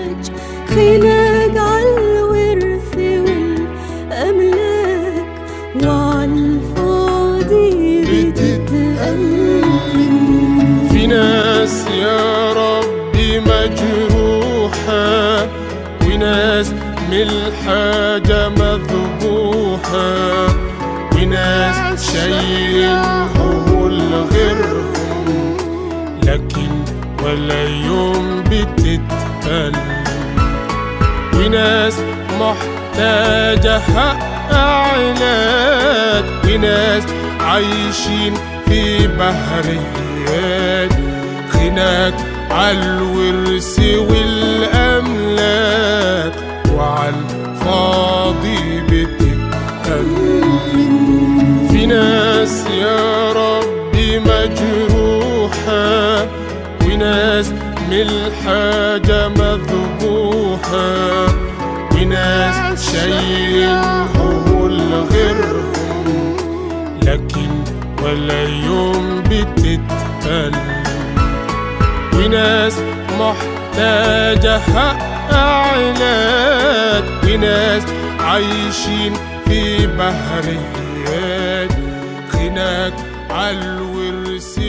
علاج خناق عالورث والأملاك وعالفاضي بتتألم في ناس يا ربي مجروحة وناس من الحاجة مذبوحة وناس شايلين همول غيرهم لكن ولا يوم بتتألم وناس محتاجة حق علاج وناس عايشين في بحريات خناق عالورث والأملاك وعالفاضي بتتألم في ناس يا ربي مجروحة وناس من الحاجة مذبوحة وناس شايلين همول غيرهم لكن ولا يوم بتتألم وناس محتاجة حق علاج وناس عايشين في بحريات خناق عالورث